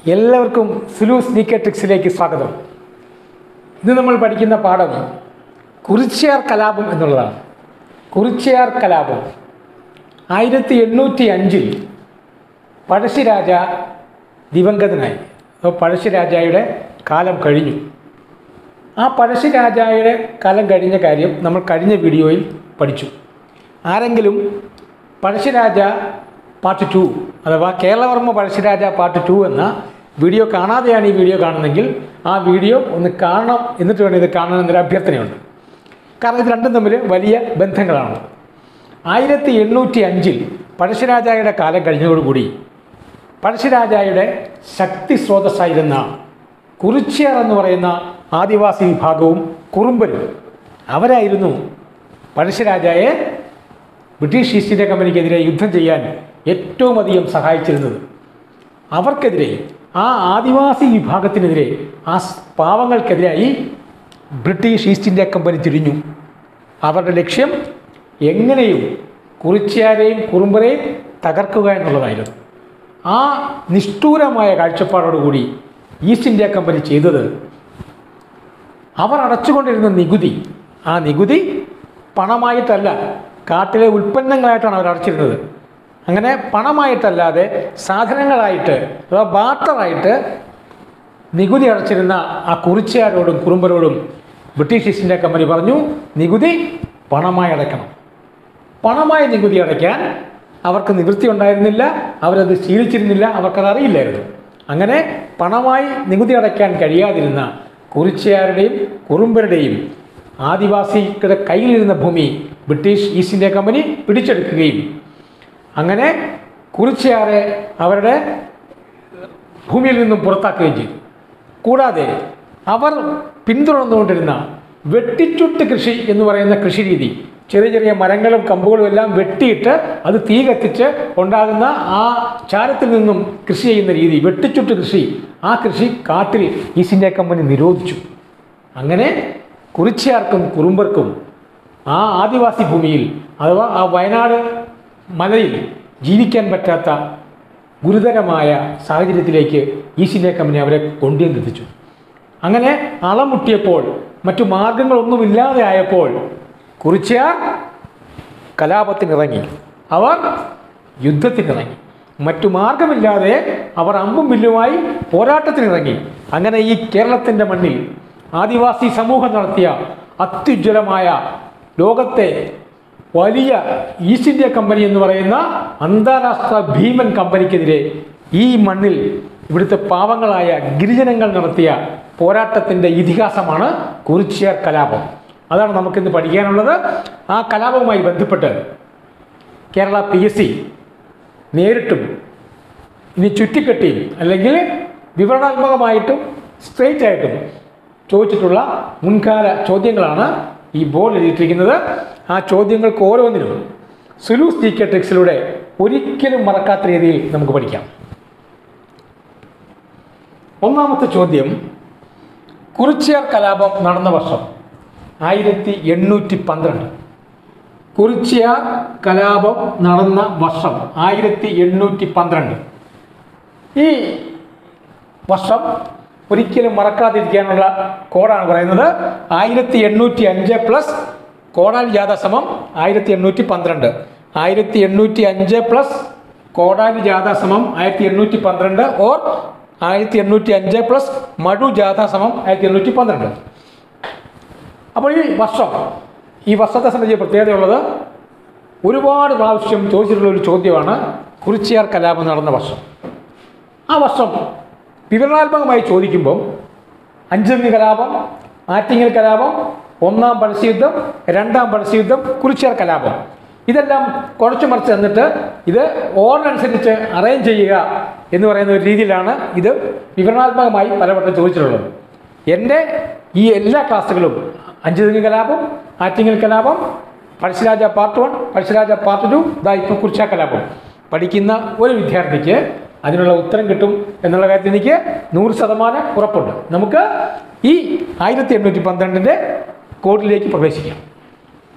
എല്ലാവർക്കും സുലു സ്നീക്കർ ട്രിക്സിലേക്ക് സ്വാഗതം ഇന്ന് നമ്മൾ പഠിക്കുന്ന പാഠം കുറിച്യാർ കലാപം എന്നുള്ളതാണ് കുറിച്യാർ കലാപം ആയിരത്തി എണ്ണൂറ്റി അഞ്ചിൽ പഴശ്ശിരാജ ദിവംഗതനായി അപ്പോൾ പഴശ്ശിരാജായുടെ കാലം കഴിഞ്ഞു ആ പഴശ്ശിരാജായുടെ കാലം കഴിഞ്ഞ കാര്യം നമ്മൾ കഴിഞ്ഞ വീഡിയോയിൽ പഠിച്ചു ആരെങ്കിലും പഴശ്ശിരാജ പാർട്ട് ടു അഥവാ കേരളവർമ്മ പഴശ്ശിരാജ പാർട്ട് ടു എന്ന വീഡിയോ കാണാതെയാണ് ഈ വീഡിയോ കാണുന്നതെങ്കിൽ ആ വീഡിയോ ഒന്ന് കാണണം എന്നിട്ട് വേണം ഇത് കാണണം എന്നൊരു അഭ്യർത്ഥനയുണ്ട് കാരണം ഇത് രണ്ടും തമ്മിൽ വലിയ ബന്ധങ്ങളാണ് ആയിരത്തി എണ്ണൂറ്റി അഞ്ചിൽ പഴശ്ശിരാജായുടെ കാലം കഴിഞ്ഞതോടുകൂടി പഴശ്ശിരാജായുടെ ശക്തി സ്രോതസ്സായിരുന്ന കുറിച്യർ എന്ന് പറയുന്ന ആദിവാസി വിഭാഗവും കുറുമ്പരും അവരായിരുന്നു പഴശ്ശിരാജായെ ബ്രിട്ടീഷ് ഈസ്റ്റ് ഇന്ത്യ കമ്പനിക്കെതിരെ യുദ്ധം ചെയ്യാൻ ഏറ്റവും അധികം സഹായിച്ചിരുന്നത് അവർക്കെതിരെ ആ ആദിവാസി വിഭാഗത്തിനെതിരെ ആ സ് പാവങ്ങൾക്കെതിരായി ബ്രിട്ടീഷ് ഈസ്റ്റ് ഇന്ത്യ കമ്പനി തിരിഞ്ഞു അവരുടെ ലക്ഷ്യം എങ്ങനെയും കുറിച്യാരെയും കുറുമ്പരെയും തകർക്കുക എന്നുള്ളതായിരുന്നു ആ നിഷ്ഠൂരമായ കാഴ്ചപ്പാടോടുകൂടി ഈസ്റ്റ് ഇന്ത്യ കമ്പനി ചെയ്തത് അവർ അടച്ചുകൊണ്ടിരുന്ന നികുതി ആ നികുതി പണമായിട്ടല്ല കാട്ടിലെ ഉൽപ്പന്നങ്ങളായിട്ടാണ് അവർ അടച്ചിരുന്നത് അങ്ങനെ പണമായിട്ടല്ലാതെ സാധനങ്ങളായിട്ട് അഥവാ ബാർട്ടറായിട്ട് നികുതി അടച്ചിരുന്ന ആ കുറിച്യാരോടും കുറുമ്പരോടും ബ്രിട്ടീഷ് ഈസ്റ്റ് ഇന്ത്യ കമ്പനി പറഞ്ഞു നികുതി പണമായി അടയ്ക്കണം പണമായി നികുതി അടയ്ക്കാൻ അവർക്ക് നിവൃത്തി ഉണ്ടായിരുന്നില്ല അവരത് ശീലിച്ചിരുന്നില്ല അവർക്കത് അറിയില്ലായിരുന്നു അങ്ങനെ പണമായി നികുതി അടയ്ക്കാൻ കഴിയാതിരുന്ന കുറിച്യാരുടെയും കുറുമ്പരുടെയും ആദിവാസികളുടെ കയ്യിലിരുന്ന ഭൂമി ബ്രിട്ടീഷ് ഈസ്റ്റ് ഇന്ത്യ കമ്പനി പിടിച്ചെടുക്കുകയും അങ്ങനെ കുറിച്യാറെ അവരുടെ ഭൂമിയിൽ നിന്നും പുറത്താക്കുകയും ചെയ്തു കൂടാതെ അവർ പിന്തുടർന്നുകൊണ്ടിരുന്ന വെട്ടിച്ചുട്ട് കൃഷി എന്ന് പറയുന്ന കൃഷി രീതി ചെറിയ ചെറിയ മരങ്ങളും കമ്പുകളും എല്ലാം വെട്ടിയിട്ട് അത് തീ കത്തിച്ച് ഉണ്ടാകുന്ന ആ ചാരത്തിൽ നിന്നും കൃഷി ചെയ്യുന്ന രീതി വെട്ടിച്ചുട്ട് കൃഷി ആ കൃഷി കാട്ടിൽ ഈസ്റ്റ് ഇന്ത്യ കമ്പനി നിരോധിച്ചു അങ്ങനെ കുറിച്യാർക്കും കുറുമ്പർക്കും ആ ആദിവാസി ഭൂമിയിൽ അഥവാ ആ വയനാട് മലയിൽ ജീവിക്കാൻ പറ്റാത്ത ഗുരുതരമായ സാഹചര്യത്തിലേക്ക് ഈസ്റ്റ് ഇന്ത്യ കമ്പനി അവരെ കൊണ്ടുവന്നെത്തിച്ചു അങ്ങനെ അളമുട്ടിയപ്പോൾ മറ്റു മാർഗങ്ങളൊന്നുമില്ലാതെ ആയപ്പോൾ കുറിച്യാർ കലാപത്തിനിറങ്ങി അവർ യുദ്ധത്തിനിറങ്ങി മറ്റു മാർഗമില്ലാതെ അവർ അമ്പും വില്ലുമായി പോരാട്ടത്തിനിറങ്ങി അങ്ങനെ ഈ കേരളത്തിൻ്റെ മണ്ണിൽ ആദിവാസി സമൂഹം നടത്തിയ അത്യുജ്വലമായ ലോകത്തെ വലിയ ഈസ്റ്റ് ഇന്ത്യ കമ്പനി എന്ന് പറയുന്ന അന്താരാഷ്ട്ര ഭീമൻ കമ്പനിക്കെതിരെ ഈ മണ്ണിൽ ഇവിടുത്തെ പാവങ്ങളായ ഗിരിജനങ്ങൾ നടത്തിയ പോരാട്ടത്തിൻ്റെ ഇതിഹാസമാണ് കുറിച്യാർ കലാപം അതാണ് നമുക്കിന്ന് പഠിക്കാനുള്ളത് ആ കലാപവുമായി ബന്ധപ്പെട്ട് കേരള പി എസ് സി നേരിട്ടും ഇനി ചുറ്റിക്കെട്ടിയും അല്ലെങ്കിൽ വിവരണാത്മകമായിട്ടും സ്ട്രെയിറ്റ് ആയിട്ടും ചോദിച്ചിട്ടുള്ള മുൻകാല ചോദ്യങ്ങളാണ് ഈ ബോർഡ് എഴുതിയിട്ടിരിക്കുന്നത് ആ ചോദ്യങ്ങൾക്ക് ഓരോന്നിനും സുലു സ്പീക്കർ ട്രിക്സിലൂടെ ഒരിക്കലും മറക്കാത്ത രീതിയിൽ നമുക്ക് പഠിക്കാം ഒന്നാമത്തെ ചോദ്യം കുറിച്യാർ കലാപം നടന്ന വർഷം ആയിരത്തി എണ്ണൂറ്റി പന്ത്രണ്ട് കുറിച്യാർ കലാപം നടന്ന വർഷം ആയിരത്തി എണ്ണൂറ്റി പന്ത്രണ്ട് ഈ വർഷം ഒരിക്കലും മറക്കാതിരിക്കാനുള്ള കോഡാണ് പറയുന്നത് ആയിരത്തി എണ്ണൂറ്റി അഞ്ച് പ്ലസ് കോടാലി ജാഥ സമം ആയിരത്തി എണ്ണൂറ്റി പന്ത്രണ്ട് ആയിരത്തി എണ്ണൂറ്റി അഞ്ച് പ്ലസ് കോടാലി ജാഥ സമം ആയിരത്തി എണ്ണൂറ്റി പന്ത്രണ്ട് ഓർ ആയിരത്തി എണ്ണൂറ്റി അഞ്ച് പ്ലസ് മഴു ജാഥ സമം ആയിരത്തി എണ്ണൂറ്റി പന്ത്രണ്ട് അപ്പോൾ ഈ വർഷം ഈ വർഷത്തെ സംബന്ധിച്ച് പ്രത്യേകതയുള്ളത് ഒരുപാട് പ്രാവശ്യം ചോദിച്ചിട്ടുള്ള ഒരു ചോദ്യമാണ് കുറിച്യാർ കലാപം നടന്ന വർഷം ആ വർഷം വിവരണാത്മകമായി ചോദിക്കുമ്പം അഞ്ചുങ്ങി കലാപം ആറ്റിങ്ങൽ കലാപം ഒന്നാം പഴശ്ശിയുദ്ധം രണ്ടാം പഴശ്ശിയുദ്ധം കുറിച്യാർ കലാപം ഇതെല്ലാം കുഴച്ചു മറിച്ച് തന്നിട്ട് ഇത് ഓർഡറനുസരിച്ച് അറേഞ്ച് ചെയ്യുക എന്ന് പറയുന്ന ഒരു രീതിയിലാണ് ഇത് വിവരണാത്മകമായി പലവട്ടം ചോദിച്ചിട്ടുള്ളത് എൻ്റെ ഈ എല്ലാ ക്ലാസ്സുകളും അഞ്ചുതെങ്ങ് കലാപം ആറ്റിങ്ങൽ കലാപം Pazhassiraja part one Pazhassiraja part two ഇതാ ഇപ്പോൾ കുറിച്ച കലാപം പഠിക്കുന്ന ഒരു വിദ്യാർത്ഥിക്ക് അതിനുള്ള ഉത്തരം കിട്ടും എന്നുള്ള കാര്യത്തിൽ എനിക്ക് നൂറ് ശതമാനം ഉറപ്പുണ്ട് നമുക്ക് ഈ ആയിരത്തി എണ്ണൂറ്റി പന്ത്രണ്ടിൻ്റെ കോഡിലേക്ക് പ്രവേശിക്കാം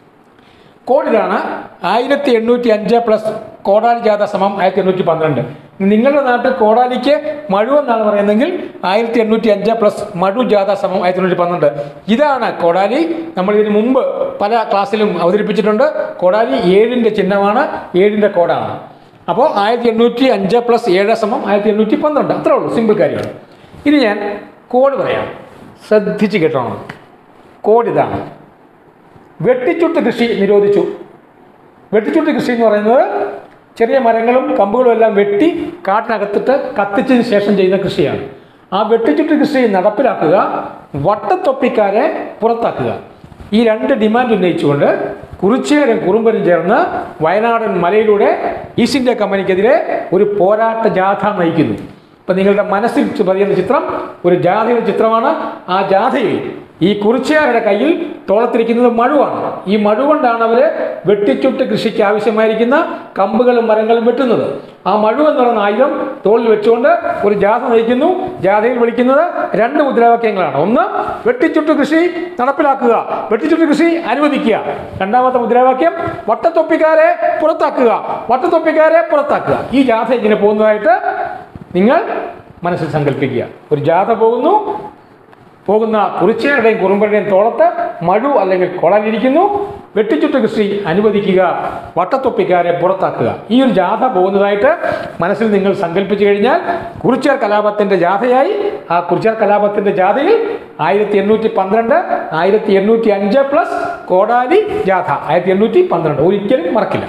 കോഡിലാണ് ആയിരത്തി എണ്ണൂറ്റി അഞ്ച് പ്ലസ് കോടാലി ജാഥ സമം ആയിരത്തി എണ്ണൂറ്റി പന്ത്രണ്ട് നിങ്ങളുടെ നാട്ടിൽ കോടാലിക്ക് മഴു എന്നാണ് പറയുന്നതെങ്കിൽ ആയിരത്തി എണ്ണൂറ്റി അഞ്ച് പ്ലസ് മഴു ജാഥ സമം ആയിരത്തി എണ്ണൂറ്റി പന്ത്രണ്ട് ഇതാണ് കോടാലി നമ്മൾ ഇതിന് മുമ്പ് പല ക്ലാസ്സിലും അവതരിപ്പിച്ചിട്ടുണ്ട് കോടാലി ഏഴിൻ്റെ ചിഹ്നമാണ് ഏഴിൻ്റെ കോഡാണ് അപ്പോൾ ആയിരത്തി എണ്ണൂറ്റി അഞ്ച് പ്ലസ് ഏഴ് സമം ആയിരത്തി എണ്ണൂറ്റി പന്ത്രണ്ട് അത്രേ ഉള്ളൂ സിമ്പിൾ കാര്യമാണ് ഇനി ഞാൻ കോഡ് പറയാം ശ്രദ്ധിച്ച് കേട്ടോണം കോഡ് ഇതാണ് വെട്ടിച്ചുട്ട് കൃഷി നിരോധിച്ചു വെട്ടിച്ചുട്ട് കൃഷി എന്ന് പറയുന്നത് ചെറിയ മരങ്ങളും കമ്പുകളും എല്ലാം വെട്ടി കാട്ടിനകത്തിട്ട് കത്തിച്ചതിന് ശേഷം ചെയ്യുന്ന കൃഷിയാണ് ആ വെട്ടിച്ചുട്ട് കൃഷി നടപ്പിലാക്കുക വട്ടത്തൊപ്പിക്കാരെ പുറത്താക്കുക ഈ രണ്ട് ഡിമാൻഡ് ഉന്നയിച്ചുകൊണ്ട് കുറിച്ചേരും കുറുമ്പനും ചേർന്ന് വയനാടൻ മലയിലൂടെ ഈസ്റ്റ് ഇന്ത്യ കമ്പനിക്കെതിരെ ഒരു പോരാട്ട ജാഥ നയിക്കുന്നു ഇപ്പം നിങ്ങളുടെ മനസ്സിൽ പതിയുന്ന ചിത്രം ഒരു ജാഥയുടെ ചിത്രമാണ് ആ ജാഥയിൽ ഈ കുറിച്ചുകാരുടെ കയ്യിൽ തോളത്തിരിക്കുന്നത് മഴുവാണ് ഈ മഴു കൊണ്ടാണ് അവർ വെട്ടിച്ചുട്ട് കൃഷിക്ക് ആവശ്യമായിരിക്കുന്ന കമ്പുകളും മരങ്ങളും വെട്ടുന്നത് ആ മഴു എന്ന് പറയുന്ന ആയുധം തോളിൽ വെച്ചുകൊണ്ട് ഒരു ജാഥ നയിക്കുന്നു ജാഥയിൽ വിളിക്കുന്നത് രണ്ട് മുദ്രാവാക്യങ്ങളാണ് ഒന്ന് വെട്ടിച്ചുട്ട് കൃഷി നടപ്പിലാക്കുക വെട്ടിച്ചുട്ട് കൃഷി അനുവദിക്കുക രണ്ടാമത്തെ മുദ്രാവാക്യം വട്ടത്തൊപ്പിക്കാരെ പുറത്താക്കുക വട്ടത്തൊപ്പിക്കാരെ പുറത്താക്കുക ഈ ജാഥ ഇങ്ങനെ പോകുന്നതായിട്ട് നിങ്ങൾ മനസ്സിൽ സങ്കല്പിക്കുക ഒരു ജാഥ പോകുന്നു പോകുന്ന കുറിച്ചയുടെയും കുറുമ്പരുടെയും തോളത്ത് മഴു അല്ലെങ്കിൽ കുളലിരിക്കുന്നു വെട്ടിച്ചുട്ട് കൃഷി അനുവദിക്കുക വട്ടത്തൊപ്പിക്കാരെ പുറത്താക്കുക ഈ ഒരു ജാഥ പോകുന്നതായിട്ട് മനസ്സിൽ നിങ്ങൾ സങ്കല്പിച്ചു കഴിഞ്ഞാൽ കുറിച്യർ കലാപത്തിൻ്റെ ജാഥയായി ആ കുറിച്യർ കലാപത്തിൻ്റെ ജാഥയിൽ ആയിരത്തി എണ്ണൂറ്റി പന്ത്രണ്ട് ആയിരത്തി എണ്ണൂറ്റി അഞ്ച് പ്ലസ് കോടാലി ജാഥ ആയിരത്തി എണ്ണൂറ്റി പന്ത്രണ്ട് ഒരിക്കലും മറക്കില്ല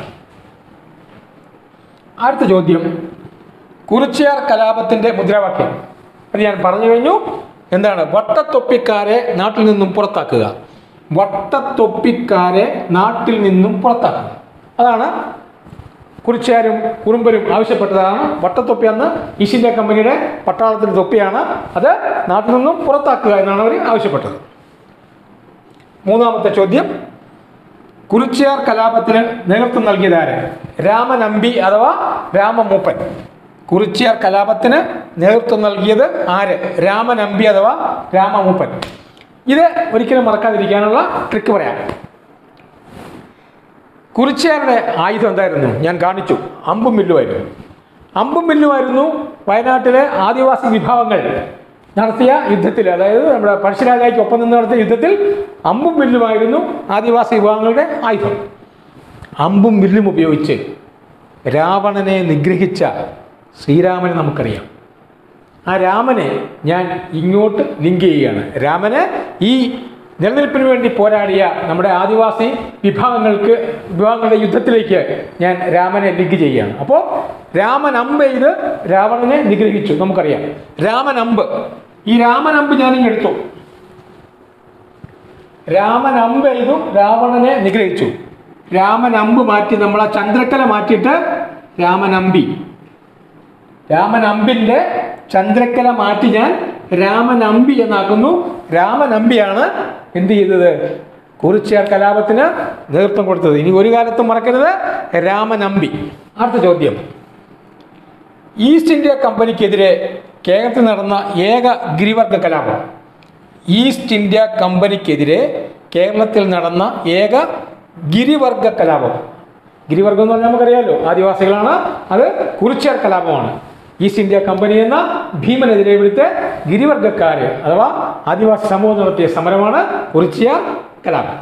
അടുത്ത ചോദ്യം കുറിച്യാർ കലാപത്തിന്റെ മുദ്രാവാക്യം അത് ഞാൻ പറഞ്ഞു കഴിഞ്ഞു എന്താണ് വട്ടത്തൊപ്പിക്കാരെ നാട്ടിൽ നിന്നും പുറത്താക്കുക വട്ടത്തൊപ്പിക്കാരെ നാട്ടിൽ നിന്നും പുറത്താക്കുക അതാണ് കുറിച്യാരും കുറുമ്പരും ആവശ്യപ്പെട്ടതാണ് വട്ടത്തൊപ്പി അന്ന് ഈസ്റ്റ് ഇന്ത്യ കമ്പനിയുടെ പട്ടാളത്തിന്റെ തൊപ്പിയാണ് അത് നാട്ടിൽ നിന്നും പുറത്താക്കുക എന്നാണ് അവർ ആവശ്യപ്പെട്ടത് മൂന്നാമത്തെ ചോദ്യം കുറിച്യാർ കലാപത്തിന് നേതൃത്വം നൽകിയതാര് രാമനമ്പി അഥവാ രാമമൂപ്പൻ കുറിച്യാർ കലാപത്തിന് നേതൃത്വം നൽകിയത് ആര് രാമനമ്പി അഥവാ രാമമൂപ്പൻ ഇത് ഒരിക്കലും മറക്കാതിരിക്കാനുള്ള ട്രിക്ക് പറയാം കുറിച്യാരുടെ ആയുധം എന്തായിരുന്നു ഞാൻ കാണിച്ചു അമ്പും വില്ലുമായിരുന്നു അമ്പും വില്ലുമായിരുന്നു വയനാട്ടിലെ ആദിവാസി വിഭാഗങ്ങൾ നടത്തിയ യുദ്ധത്തിൽ അതായത് നമ്മുടെ പഴശ്ശിരാജായ്ക്ക് ഒപ്പം നിന്ന് നടത്തിയ യുദ്ധത്തിൽ അമ്പും വില്ലുമായിരുന്നു ആദിവാസി വിഭാഗങ്ങളുടെ ആയുധം അമ്പും വില്ലും ഉപയോഗിച്ച് രാവണനെ നിഗ്രഹിച്ച ശ്രീരാമനെ നമുക്കറിയാം ആ രാമനെ ഞാൻ ഇങ്ങോട്ട് ലിങ്ക് ചെയ്യുകയാണ് രാമന് ഈ നിലനിൽപ്പിന് വേണ്ടി പോരാടിയ നമ്മുടെ ആദിവാസി വിഭാഗങ്ങൾക്ക് വിഭാഗങ്ങളുടെ യുദ്ധത്തിലേക്ക് ഞാൻ രാമനെ ലിങ്ക് ചെയ്യുകയാണ് അപ്പോൾ രാമൻ അമ്പ് ചെയ്ത് രാവണനെ നിഗ്രഹിച്ചു നമുക്കറിയാം രാമൻ അമ്പ് ഈ രാമൻ അമ്പ് ഞാനിങ്ങ് എടുത്തു രാമൻ അമ്പ് ചെയ്തു രാവണനെ നിഗ്രഹിച്ചു രാമൻ അമ്പ് മാറ്റി നമ്മൾ ആ ചന്ദ്രക്കല മാറ്റിയിട്ട് രാമനമ്പി രാമനമ്പിൻ്റെ ചന്ദ്രക്കല മാറ്റി ഞാൻ രാമനമ്പി എന്നാക്കുന്നു രാമനമ്പിയാണ് എന്ത് ചെയ്തത് കുറിച്യാർ കലാപത്തിന് നേതൃത്വം കൊടുത്തത് ഇനി ഒരു കാലത്തും മറക്കരുത് രാമനമ്പി അടുത്ത ചോദ്യം ഈസ്റ്റ് ഇന്ത്യ കമ്പനിക്കെതിരെ കേരളത്തിൽ നടന്ന ഏക ഗിരിവർഗ കലാപം ഈസ്റ്റ് ഇന്ത്യ കമ്പനിക്കെതിരെ കേരളത്തിൽ നടന്ന ഏക ഗിരിവർഗ കലാപം ഗിരിവർഗം എന്ന് പറഞ്ഞാൽ നമുക്കറിയാമല്ലോ ആദിവാസികളാണ് അത് കുറിച്യാർ കലാപമാണ് ഈസ്റ്റ് ഇന്ത്യ കമ്പനി എന്ന ഭീമനെതിരെ ഇവിടുത്തെ ഗിരിവർഗക്കാര് അഥവാ ആദിവാസി സമൂഹം നടത്തിയ സമരമാണ് കുറിച്യാർ കലാപം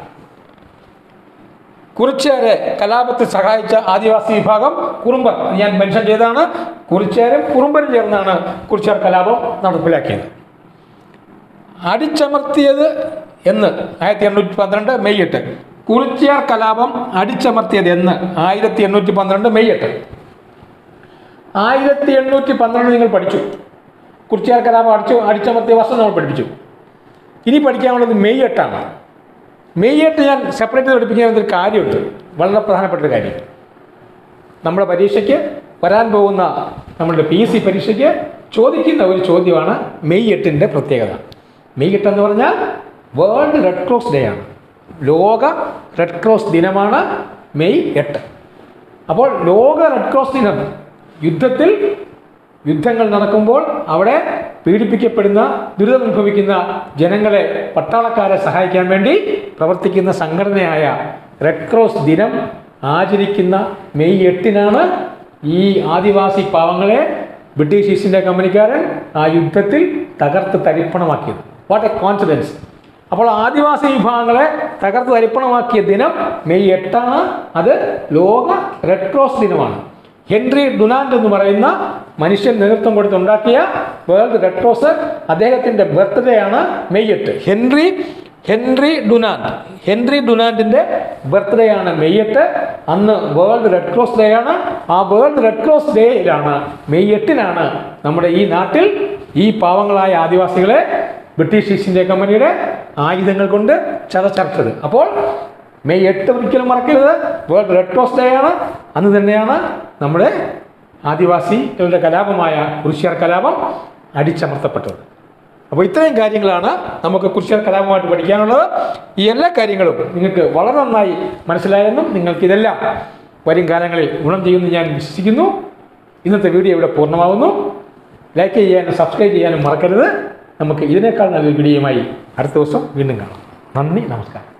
കുറിച്യാരെ കലാപത്തിൽ സഹായിച്ച ആദിവാസി വിഭാഗം കുറുമ്പർ ഞാൻ മെൻഷൻ ചെയ്തതാണ് കുറിച്യാരും കുറുമ്പരും ചേർന്നാണ് കുറിച്യാർ കലാപം നടപ്പിലാക്കിയത് അടിച്ചമർത്തിയത് എന്ന് ആയിരത്തി എണ്ണൂറ്റി പന്ത്രണ്ട് മെയ് എട്ട് കുറിച്യാർ കലാപം അടിച്ചമർത്തിയത് എന്ന് ആയിരത്തി എണ്ണൂറ്റി പന്ത്രണ്ട് മെയ് എട്ട് ആയിരത്തി എണ്ണൂറ്റി പന്ത്രണ്ട് നിങ്ങൾ പഠിച്ചു കുറിച്യാർ കലാപം അടിച്ചു അടിച്ചമർത്തിയ വർഷം നമ്മൾ പഠിപ്പിച്ചു ഇനി പഠിക്കാനുള്ളത് മെയ് എട്ടാണ് മെയ് എട്ട് ഞാൻ സെപ്പറേറ്റ് പഠിപ്പിക്കാൻ ഒരു കാര്യമുണ്ട് വളരെ പ്രധാനപ്പെട്ട ഒരു കാര്യം നമ്മുടെ പരീക്ഷയ്ക്ക് വരാൻ പോകുന്ന നമ്മളുടെ പി എസ് സി പരീക്ഷയ്ക്ക് ചോദിക്കുന്ന ഒരു ചോദ്യമാണ് മെയ് എട്ടിൻ്റെ പ്രത്യേകത മെയ് എട്ട് എന്ന് പറഞ്ഞാൽ വേൾഡ് റെഡ് ക്രോസ് ഡേ ആണ് ലോക റെഡ് ക്രോസ് ദിനമാണ് മെയ് എട്ട് അപ്പോൾ ലോക റെഡ് ക്രോസ് ദിനം യുദ്ധത്തിൽ യുദ്ധങ്ങൾ നടക്കുമ്പോൾ അവിടെ പീഡിപ്പിക്കപ്പെടുന്ന ദുരിതമനുഭവിക്കുന്ന ജനങ്ങളെ പട്ടാളക്കാരെ സഹായിക്കാൻ വേണ്ടി പ്രവർത്തിക്കുന്ന സംഘടനയായ റെഡ് ക്രോസ് ദിനം ആചരിക്കുന്ന മെയ് എട്ടിനാണ് ഈ ആദിവാസി പാവങ്ങളെ ബ്രിട്ടീഷ് ഈസ്റ്റ് ഇന്ത്യ കമ്പനിക്കാരൻ ആ യുദ്ധത്തിൽ തകർത്ത് തരിപ്പണമാക്കിയത് വാട്ട് എ കോൺഫിഡൻസ് അപ്പോൾ ആദിവാസി വിഭാഗങ്ങളെ തകർത്ത് തരിപ്പണമാക്കിയ ദിനം മെയ് എട്ടാണ് അത് ലോക റെഡ് ക്രോസ് ദിനമാണ് ഹെൻറി ഡുനാൻഡ് എന്ന് പറയുന്ന മനുഷ്യൻ നേതൃത്വം കൊടുത്തുണ്ടാക്കിയ വേൾഡ് റെഡ് ക്രോസ് അദ്ദേഹത്തിൻ്റെ ബർത്ത്ഡേ ആണ് മെയ് എട്ട് ഹെൻറി ഹെൻറി ഡുനാൻഡ് ഹെൻറി ഡുനാൻഡിൻ്റെ ബർത്ത്ഡേ ആണ് മെയ് എട്ട് അന്ന് വേൾഡ് റെഡ് ക്രോസ് ഡേ ആണ് ആ വേൾഡ് റെഡ് ക്രോസ് ഡേയിലാണ് മെയ് എട്ടിനാണ് നമ്മുടെ ഈ നാട്ടിൽ ഈ പാവങ്ങളായ ആദിവാസികളെ ബ്രിട്ടീഷ് ഈസ്റ്റ് ഇന്ത്യ കമ്പനിയുടെ ആയുധങ്ങൾ കൊണ്ട് ചതച്ചരച്ചത് അപ്പോൾ മെയ് എട്ട് ഒരിക്കലും മറക്കരുത് വേൾഡ് റെഡ് ക്രോസ് ഡേ ആണ് അന്ന് തന്നെയാണ് നമ്മുടെ ആദിവാസികളുടെ കലാപമായ കുരിശ്യാർ കലാപം അടിച്ചമർത്തപ്പെട്ടത് അപ്പോൾ ഇത്രയും കാര്യങ്ങളാണ് നമുക്ക് കുരിശ്യാർ കലാപമായിട്ട് പഠിക്കാനുള്ളത് ഈ എല്ലാ കാര്യങ്ങളും നിങ്ങൾക്ക് വളരെ നന്നായി മനസ്സിലായെന്നും നിങ്ങൾക്കിതെല്ലാം വരും കാലങ്ങളിൽ ഗുണം ചെയ്യുമെന്ന് ഞാൻ വിശ്വസിക്കുന്നു ഇന്നത്തെ വീഡിയോ ഇവിടെ പൂർണ്ണമാകുന്നു ലൈക്ക് ചെയ്യാനും സബ്സ്ക്രൈബ് ചെയ്യാനും മറക്കരുത് നമുക്ക് ഇതിനേക്കാൾ നല്ലൊരു വീഡിയോയുമായി അടുത്ത ദിവസം വീണ്ടും കാണാം നന്ദി നമസ്കാരം